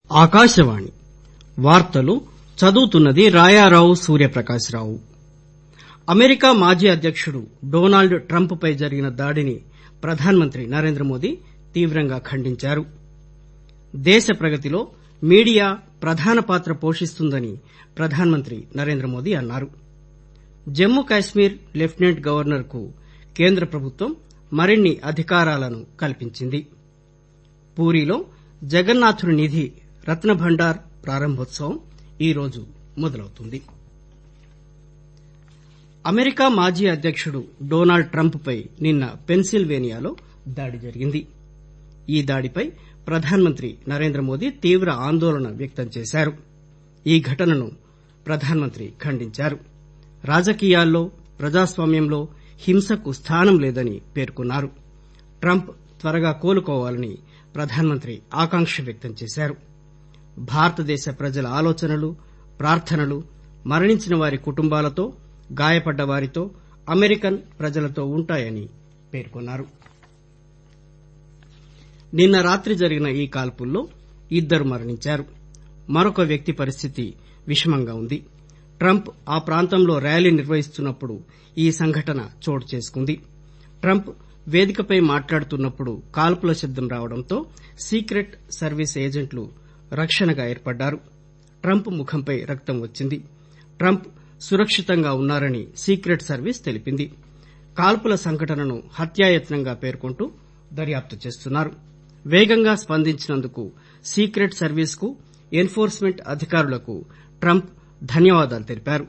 ఆకాశవాణి వార్తలు చదువుతున్నది రాయారావు సూర్యప్రకాశ్రావు అమెరికా మాజీ అధ్యకుడు డొనాల్డ్ ట్రంప్ పై జరిగిన దాడిని ప్రధానమంత్రి నరేంద్రమోదీ తీవ్రంగా ఖండించారు దేశ ప్రగతిలో మీడియా ప్రధాన పాత్ర పోషిస్తుందని ప్రధానమంత్రి నరేంద్రమోదీ అన్నారు జమ్మూ కశ్మీర్ లెప్టినెంట్ గవర్నర్ కు కేంద్ర ప్రభుత్వం మరిన్ని అధికారాలను కల్పించింది పూరీలో జగన్నాథుని నిధి రత్న భండార్ ప్రారంభోత్సవం ఈరోజు మొదలవుతుంది అమెరికా మాజీ అధ్యకుడు డొనాల్డ్ ట్రంప్ పై నిన్న పెన్సిల్వేనియాలో దాడి జరిగింది ఈ దాడిపై ప్రధానమంత్రి నరేంద్రమోదీ తీవ్ర ఆందోళన వ్యక్తం చేశారు ఈ ఘటనను ప్రధానమంత్రి ఖండించారు రాజకీయాల్లో ప్రజాస్వామ్యంలో హింసకు స్థానం లేదని పేర్కొన్నారు ట్రంప్ త్వరగా కోలుకోవాలని ప్రధానమంత్రి ఆకాంక్ష వ్యక్తం చేశారు భారతదేశ ప్రజల ఆలోచనలు ప్రార్థనలు మరణించిన వారి కుటుంబాలతో గాయపడ్డ వారితో అమెరికన్ ప్రజలతో ఉంటాయని పేర్కొన్నారు నిన్న రాత్రి జరిగిన ఈ కాల్పుల్లో ఇద్దరు మరణించారు మరొక వ్యక్తి పరిస్థితి విషమంగా ఉంది ట్రంప్ ఆ ప్రాంతంలో ర్యాలీ నిర్వహిస్తున్నప్పుడు ఈ సంఘటన చోటు చేసుకుంది ట్రంప్ వేదికపై మాట్లాడుతున్నప్పుడు కాల్పుల శబ్దం రావడంతో సీక్రెట్ సర్వీస్ ఏజెంట్లు రక్షణగా ఏర్పడ్డారు ట్రంప్ ముఖంపై రక్తం వచ్చింది ట్రంప్ సురక్షితంగా ఉన్నారని సీక్రెట్ సర్వీస్ తెలిపింది కాల్పుల సంఘటనను హత్యాయత్నంగా పేర్కొంటూ దర్యాప్తు చేస్తున్నారు వేగంగా స్పందించినందుకు సీక్రెట్ సర్వీస్ కు ఎన్ఫోర్స్మెంట్ అధికారులకు ట్రంప్ ధన్యవాదాలు తెలిపారు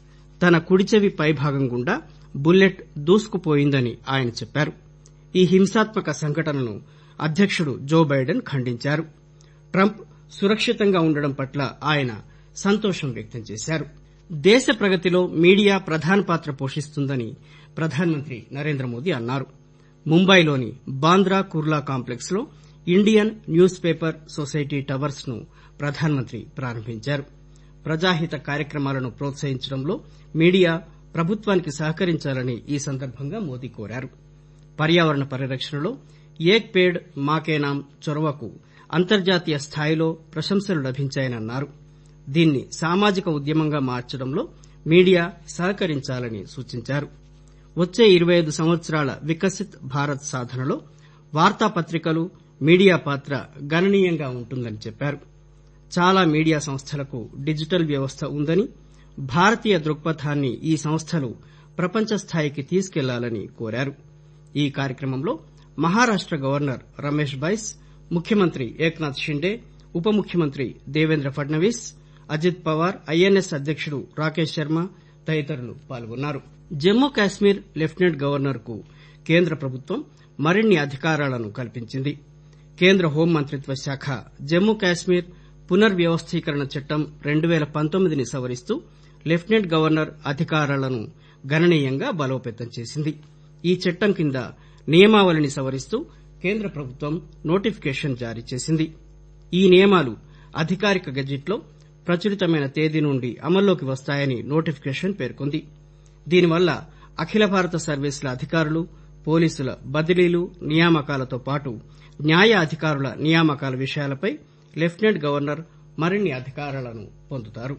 తన కుడిచెవి పైభాగం గుండా బుల్లెట్ దూసుకుపోయిందని ఆయన చెప్పారు ఈ హింసాత్మక సంఘటనను అధ్యకుడు జో బైడెన్ ఖండించారు ట్రంప్ సురక్షితంగా ఉండడం పట్ల ఆయన సంతోషం వ్యక్తం చేశారు దేశ ప్రగతిలో మీడియా ప్రధాన పాత్ర పోషిస్తుందని ప్రధానమంత్రి నరేంద్రమోదీ అన్నారు ముంబైలోని బాంద్రా కుర్లా కాంప్లెక్స్ లో Indian news paper society towers ను ప్రధానమంత్రి ప్రారంభించారు ప్రజాహిత కార్యక్రమాలను ప్రోత్సహించడంలో మీడియా ప్రభుత్వానికి సహకరించాలని ఈ సందర్భంగా మోదీ కోరారు పర్యావరణ పరిరక్షణలో ఏక్ పేడ్ మాకే నామ్ చొరవకు అంతర్జాతీయ స్థాయిలో ప్రశంసలు లభించాయని అన్నారు దీన్ని సామాజిక ఉద్యమంగా మార్చడంలో మీడియా సహకరించాలని సూచించారు వచ్చే ఇరవై ఐదు సంవత్సరాల వికసిత్ భారత్ సాధనలో వార్తాపత్రికలు మీడియా పాత్ర గణనీయంగా ఉంటుందని చెప్పారు చాలా మీడియా సంస్థలకు డిజిటల్ వ్యవస్థ ఉందని భారతీయ దృక్పథాన్ని ఈ సంస్థలు ప్రపంచ స్థాయికి తీసుకెళ్లాలని కోరారు ఈ కార్యక్రమంలో మహారాష్ట గవర్నర్ రమేష్ బైస్ ముఖ్యమంత్రి ఏక్నాథ్ షిండే ఉప ముఖ్యమంత్రి దేవేంద్ర ఫడ్నవీస్ అజిత్ పవార్ ఐఎన్ఎస్ అధ్యకుడు రాకేష్ శర్మ తదితరులు పాల్గొన్నారు జమ్మూ కశ్మీర్ లెప్టినెంట్ గవర్నర్ కు కేంద్ర ప్రభుత్వం మరిన్ని అధికారాలను కల్పించింది కేంద్ర హోంమంత్రిత్వ శాఖ జమ్మూ కశ్మీర్ పునర్వ్యవస్థీకరణ చట్టం రెండు పేల పంతొమ్మిదిని సవరిస్తూ లెప్టినెంట్ గవర్నర్ అధికారాలను గణనీయంగా బలోపేతం చేసింది ఈ చట్టం కింద నియమావళిని సవరిస్తూ కేంద్ర ప్రభుత్వం నోటిఫికేషన్ జారీ చేసింది ఈ నియమాలు అధికారిక గెజిట్లో ప్రచురితమైన తేదీ నుండి అమల్లోకి వస్తాయని నోటిఫికేషన్ పేర్కొంది దీనివల్ల అఖిల భారత సర్వీసుల అధికారులు పోలీసుల బదిలీలు నియామకాలతో పాటు న్యాయ అధికారుల నియామకాల విషయాలపై లెప్టినెంట్ గవర్నర్ మరిన్ని అధికారాలను పొందుతారు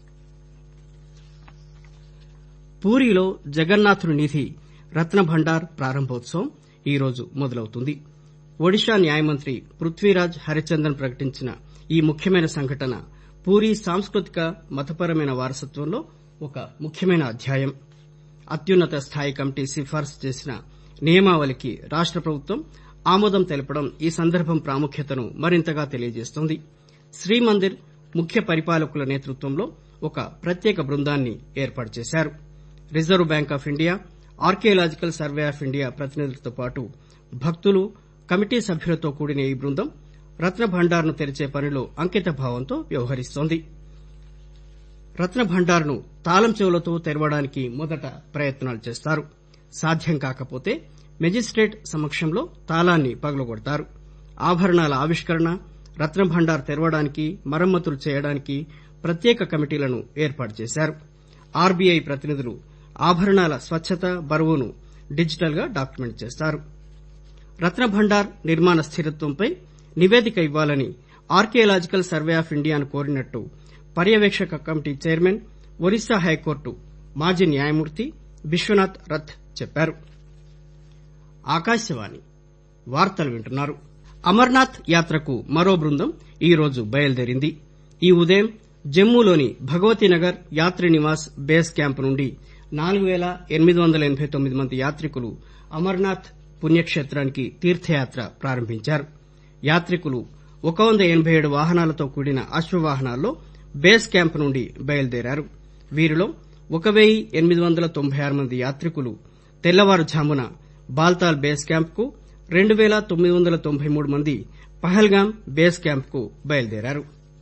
పూరీలో జగన్నాథుని నిధి రత్న భండార్ ప్రారంభోత్సవం ఈరోజు మొదలవుతుంది ఒడిషా న్యాయమంత్రి పృథ్వీరాజ్ హరిచందన్ ప్రకటించిన ఈ ముఖ్యమైన సంఘటన పూరీ సాంస్కృతిక మతపరమైన వారసత్వంలో ఒక ముఖ్యమైన అధ్యాయం అత్యున్నత స్థాయి కమిటీ సిఫార్సు చేసిన నియమావళికి రాష్ట ప్రభుత్వం ఆమోదం తెలపడం ఈ సందర్భం ప్రాముఖ్యతను మరింతగా తెలియజేస్తోంది శ్రీమందిర్ ముఖ్య పరిపాలకుల నేతృత్వంలో ఒక ప్రత్యేక బృందాన్ని ఏర్పాటు చేశారు Reserve Bank of India Archaeological Survey of India ప్రతినిధులతో పాటు భక్తులు కమిటీ సభ్యులతో కూడిన ఈ బృందం రత్న భండార్ను తెరిచే పనిలో అంకిత భావంతో వ్యవహరిస్తోంది రత్న భండార్ను తాళం చెవులతో తెరవడానికి మొదట ప్రయత్నాలు చేస్తారు సాధ్యం కాకపోతే మెజిస్ట్రేట్ సమక్షంలో తాళాన్ని పగలగొడతారు ఆభరణాల ఆవిష్కరణ రత్న భండార్ తెరవడానికి మరమ్మతులు చేయడానికి ప్రత్యేక కమిటీలను ఏర్పాటు చేశారు ఆర్బీఐ ప్రతినిధులు ఆభరణాల స్వచ్చత బరువును డిజిటల్ గా డాక్యుమెంట్ చేస్తారు రత్న భండార్ నిర్మాణ స్థిరత్వంపై నివేదిక ఇవ్వాలని ఆర్కియలాజికల్ సర్వే ఆఫ్ ఇండియాను కోరినట్టు పర్యవేక్షక కమిటీ చైర్మన్ ఒరిస్సా హైకోర్టు మాజీ న్యాయమూర్తి విశ్వనాథ్ రథ్ చెప్పారు ఆకాశవాణి వార్తలు వింటున్నారు అమర్నాథ్ యాత్రకు మరో బృందం ఈరోజు బయలుదేరింది ఈ ఉదయం జమ్మూలోని భగవతీనగర్ యాత్రి నివాస్ బేస్ క్యాంప్ నుండి నాలుగు పేల ఎనిమిది వందల ఎనబై తొమ్మిది మంది యాత్రికులు అమర్నాథ్ పుణ్యక్షేత్రానికి తీర్థయాత్ర ప్రారంభించారు యాత్రికులు ఒక వంద ఎనబై ఏడు వాహనాలతో కూడిన అశ్వవాహనాల్లో బేస్ క్యాంప్ నుండి బయలుదేరారు వీరిలో ఒక వెయ్యి ఎనిమిది వందల తొంభై ఆరు మంది యాత్రికులు తెల్లవారుఝామున బాల్తాల్ బేస్ క్యాంప్ కు రెండు పేల తొమ్మిది వందల తొంభై మూడు మంది పహల్గాం బేస్ క్యాంప్ కు బయలుదేరారు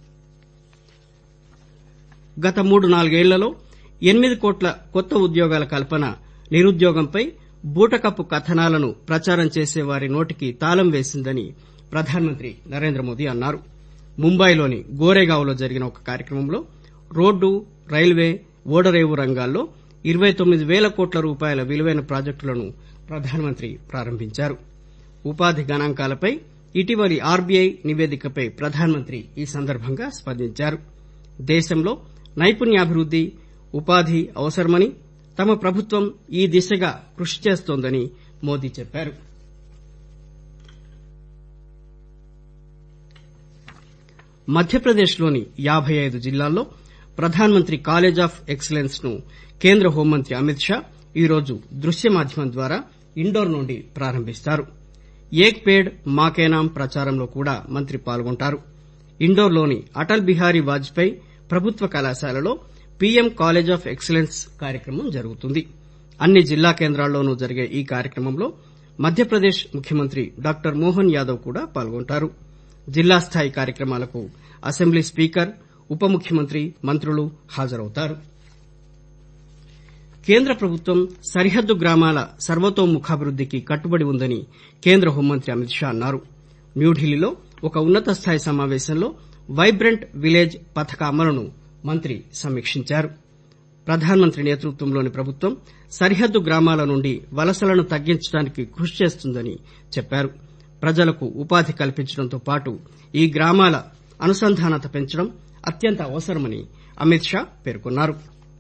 గత మూడు నాలుగేళ్లలో ఎనిమిది కోట్ల కొత్త ఉద్యోగాల కల్పన నిరుద్యోగంపై బూటకప్పు కథనాలను ప్రచారం చేసే వారి నోటికి తాళం వేసిందని ప్రధానమంత్రి నరేంద్రమోదీ అన్నారు ముంబైలోని గోరేగావ్లో జరిగిన ఒక కార్యక్రమంలో రోడ్డు రైల్వే ఓడరేవు రంగాల్లో ఇరవై తొమ్మిది పేల కోట్ల రూపాయల విలువైన ప్రాజెక్టులను ప్రధానమంత్రి ప్రారంభించారు ఉపాధి గణాంకాలపై ఇటీవలి ఆర్బీఐ నివేదికపై ప్రధానమంత్రి ఈ సందర్భంగా స్పందించారు దేశంలో నైపుణ్యాభివృద్ది ఉపాధి అవసరమని తమ ప్రభుత్వం ఈ దిశగా కృషి చేస్తోందని మోదీ చెప్పారు మధ్యప్రదేశ్లోని యాబై ఐదు జిల్లాల్లో ప్రధానమంత్రి కాలేజ్ ఆఫ్ ఎక్సలెన్స్ ను కేంద్ర హోంమంత్రి అమిత్ షా ఈరోజు దృశ్య మాధ్యమం ద్వారా ఇండోర్ నుండి ప్రారంభిస్తారు ఏక్ పేడ్ మా కే నామ్ ప్రచారంలో కూడా మంత్రి పాల్గొంటారు ఇండోర్లోని అటల్ బిహారీ వాజ్పేయి ప్రభుత్వ కళాశాలలో పీఎం కాలేజ్ ఆఫ్ ఎక్సలెన్స్ కార్యక్రమం జరుగుతుంది అన్ని జిల్లా కేంద్రాల్లోనూ జరిగే ఈ కార్యక్రమంలో మధ్యప్రదేశ్ ముఖ్యమంత్రి డాక్టర్ మోహన్ యాదవ్ కూడా పాల్గొంటారు జిల్లా స్థాయి కార్యక్రమాలకు అసెంబ్లీ స్పీకర్ ఉప ముఖ్యమంత్రి మంత్రులు హాజరవుతారు కేంద్ర ప్రభుత్వం సరిహద్దు గ్రామాల సర్వతోముఖాభివృద్దికి కట్టుబడి ఉందని కేంద్ర హోంమంత్రి అమిత్ షా అన్నారు న్యూఢిల్లీలో ఒక ఉన్నత స్థాయి సమావేశంలో వైబ్రెంట్ విలేజ్ పథక అమలును మంత్రి సమీక్షించారు ప్రధానమంత్రి నేతృత్వంలోని ప్రభుత్వం సరిహద్దు గ్రామాల నుండి వలసలను తగ్గించడానికి కృషి చేస్తుందని చెప్పారు ప్రజలకు ఉపాధి కల్పించడంతో పాటు ఈ గ్రామాల అనుసంధానత పెంచడం అత్యంత అవసరమని అమిత్ షా పేర్కొన్నారు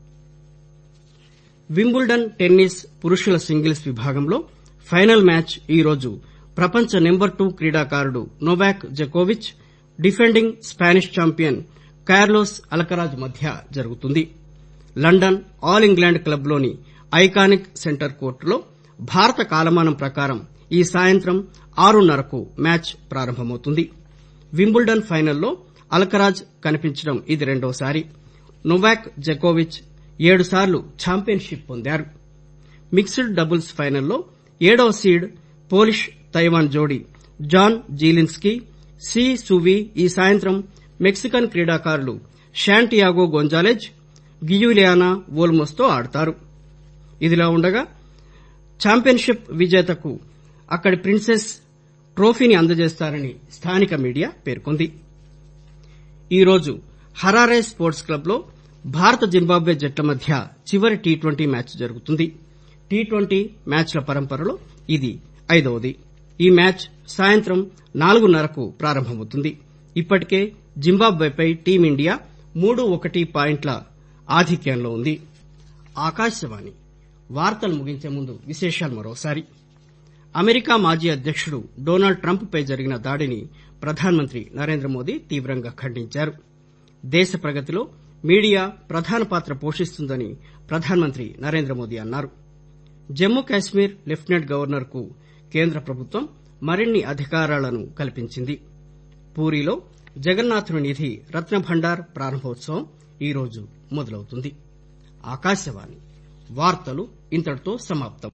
వింబుల్డన్ టెన్నిస్ పురుషుల సింగిల్స్ విభాగంలో ఫైనల్ మ్యాచ్ ఈరోజు ప్రపంచ నెంబర్ టూ క్రీడాకారుడు నొవాక్ జకోవిచ్ defending Spanish champion Carlos Alcaraz మధ్య జరుగుతుంది లండన్ ఆల్ ఇంగ్లాండ్ క్లబ్లోని ఐకానిక్ సెంటర్ కోర్టులో భారత కాలమానం ప్రకారం ఈ సాయంత్రం ఆరున్నరకు మ్యాచ్ ప్రారంభమవుతుంది వింబుల్డన్ ఫైనల్లో అల్కరాజ్ కనిపించడం ఇది రెండోసారి నొవాక్ జకోవిచ్ ఏడుసార్లు ఛాంపియన్షిప్ పొందారు మిక్స్డ్ డబుల్స్ ఫైనల్లో ఏడవ సీడ్ పోలిష్ తైవాన్ జోడీ జాన్ జీలిన్స్కీ సి సువి ఈ సాయంత్రం మెక్సికన్ క్రీడాకారులు శాంటియాగో గొంజాలెజ్ గియులియానా వోల్మోస్తో ఆడతారు ఇదిలా ఉండగా ఛాంపియన్షిప్ విజేతకు అక్కడి ప్రిన్సెస్ ట్రోఫీని అందజేస్తారని స్థానిక మీడియా పేర్కొంది ఈరోజు హరారే స్పోర్ట్స్ క్లబ్లో భారత జింబాబ్వే జట్ల మధ్య చివరి టీ ట్వంటీ మ్యాచ్ జరుగుతుంది టీ ట్వంటీ మ్యాచ్ల పరంపరలో ఇది ఐదవది ఈ మ్యాచ్ సాయంత్రం నాలుగున్నరకు ప్రారంభమవుతుంది ఇప్పటికే జింబాబ్వేపై టీమిండియా మూడు ఒకటి పాయింట్ల ఆధిక్యంలో ఉంది ఆకాశవాణి వార్తలు ముగించే ముందు విశేషాలు మరోసారి అమెరికా మాజీ అధ్యకుడు డొనాల్డ్ ట్రంప్ పై జరిగిన దాడిని ప్రధానమంత్రి నరేంద్ర మోదీ తీవ్రంగా ఖండించారు దేశ ప్రగతిలో మీడియా ప్రధాన పాత్ర పోషిస్తుందని ప్రధానమంత్రి నరేంద్ర మోదీ అన్నారు జమ్మూ కాశ్మీర్ లెఫ్టినెంట్ గవర్నర్ కు కేంద్ర ప్రభుత్వం మరిన్ని అధికారాలను కల్పించింది పూరీలో జగన్నాథుని నిధి రత్నభండార్ ప్రారంభోత్సవం ఈరోజు మొదలవుతుంది ఆకాశవాణి వార్తలు ఇంతటితో సమాప్తం